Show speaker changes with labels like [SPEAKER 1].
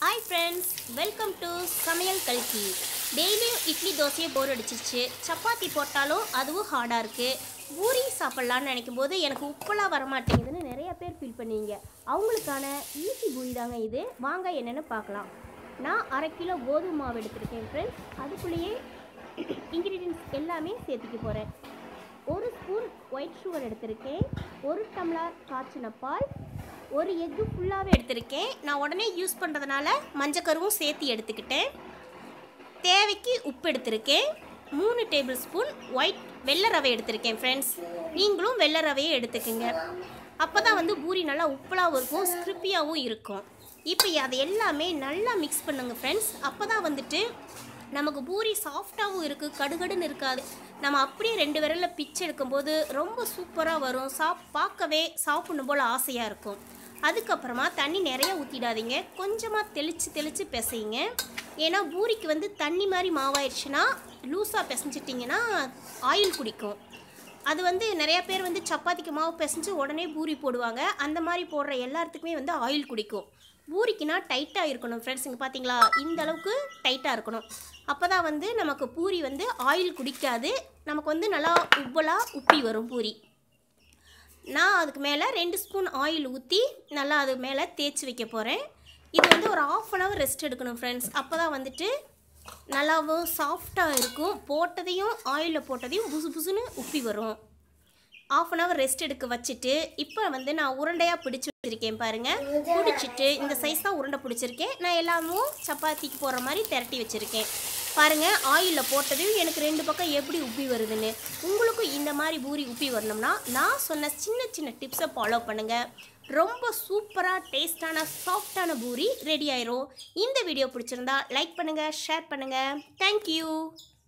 [SPEAKER 1] hi friends welcome to சமையல் கல்கி டெய்லியும் இட்லி தோசையை போர் அடிச்சிருச்சு சப்பாத்தி போட்டாலும் அதுவும் ஹார்டாக இருக்குது பூரி சாப்பிட்லான்னு நினைக்கும் போது எனக்கு உப்பெல்லாம் வரமாட்டேங்குதுன்னு நிறைய பேர் ஃபீல் பண்ணுவீங்க அவங்களுக்கான ஈஸி பூரி தாங்க இது வாங்க என்னென்னு பார்க்கலாம் நான் அரை கிலோ கோதுமை மாவு எடுத்திருக்கேன் ஃப்ரெண்ட்ஸ் அதுக்குள்ளேயே இன்க்ரீடியன்ஸ் எல்லாமே சேர்த்துக்க போகிறேன் ஒரு ஸ்பூன் ஒயிட் சுகர் எடுத்திருக்கேன் ஒரு டம்ளர் காய்ச்சின பால் ஒரு எக்கு ஃபுல்லாகவே எடுத்திருக்கேன் நான் உடனே யூஸ் பண்ணுறதுனால மஞ்சக்கருவும் சேர்த்து எடுத்துக்கிட்டேன் தேவைக்கு உப்பு எடுத்திருக்கேன் மூணு டேபிள் ஸ்பூன் ஒயிட் வெள்ளை ரவை எடுத்திருக்கேன் ஃப்ரெண்ட்ஸ் நீங்களும் வெள்ளை ரவையை எடுத்துக்கோங்க அப்போ தான் வந்து பூரி நல்லா உப்பலாகவும் இருக்கும் ஸ்கிரிப்பியாகவும் இருக்கும் இப்போ அதை எல்லாமே நல்லா மிக்ஸ் பண்ணுங்க ஃப்ரெண்ட்ஸ் அப்போ தான் வந்துட்டு நமக்கு பூரி சாஃப்டாகவும் இருக்குது கடுகடுன்னு இருக்காது நம்ம அப்படியே ரெண்டு விரலில் பிச்சு எடுக்கும்போது ரொம்ப சூப்பராக வரும் சாப் பார்க்கவே சாப்பிடணும் போல் ஆசையாக இருக்கும் அதுக்கப்புறமா தண்ணி நிறைய ஊற்றிடாதீங்க கொஞ்சமாக தெளித்து தெளித்து பிசையுங்க ஏன்னா பூரிக்கு வந்து தண்ணி மாதிரி மாவாயிடுச்சுன்னா லூஸாக பிசைஞ்சிட்டிங்கன்னா ஆயில் குடிக்கும் அது வந்து நிறைய பேர் வந்து சப்பாத்திக்கு மாவு பிசைஞ்சு உடனே பூரி போடுவாங்க அந்த மாதிரி போடுற எல்லாத்துக்குமே வந்து ஆயில் குடிக்கும் பூரிக்குனா டைட்டாக இருக்கணும் ஃப்ரெண்ட்ஸ் இங்கே பார்த்தீங்களா இந்த அளவுக்கு டைட்டாக இருக்கணும் அப்போ தான் வந்து நமக்கு பூரி வந்து ஆயில் குடிக்காது நமக்கு வந்து நல்லா உப்பலாக உப்பி வரும் பூரி நான் அதுக்கு மேலே ரெண்டு ஸ்பூன் ஆயில் ஊற்றி நல்லா அது மேலே தேய்ச்சி வைக்க போகிறேன் இது வந்து ஒரு ஆஃப் அன் ஹவர் ரெஸ்ட் எடுக்கணும் ஃப்ரெண்ட்ஸ் அப்போ தான் வந்துட்டு நல்லாவும் சாஃப்டாக இருக்கும் போட்டதையும் ஆயிலில் போட்டதையும் புசு புசுன்னு உப்பி வரும் ஆஃப் அன் ஹவர் ரெஸ்ட் எடுக்க வச்சுட்டு இப்போ வந்து நான் உருண்டையாக பிடிச்சி வச்சுருக்கேன் பாருங்கள் பிடிச்சிட்டு இந்த சைஸ் தான் உருண்டை பிடிச்சிருக்கேன் நான் எல்லாமும் சப்பாத்திக்கு போடுற மாதிரி திரட்டி வச்சுருக்கேன் பாருங்கள் ஆயிலில் போட்டதையும் எனக்கு ரெண்டு பக்கம் எப்படி உப்பி வருதுன்னு உங்களுக்கும் இந்த மாதிரி பூரி உப்பி வரணும்னா நான் சொன்ன சின்ன சின்ன டிப்ஸை ஃபாலோ பண்ணுங்கள் ரொம்ப சூப்பராக டேஸ்டான சாஃப்டான பூரி ரெடி ஆயிரும் இந்த வீடியோ பிடிச்சிருந்தா லைக் பண்ணுங்கள் ஷேர் பண்ணுங்கள் தேங்க்யூ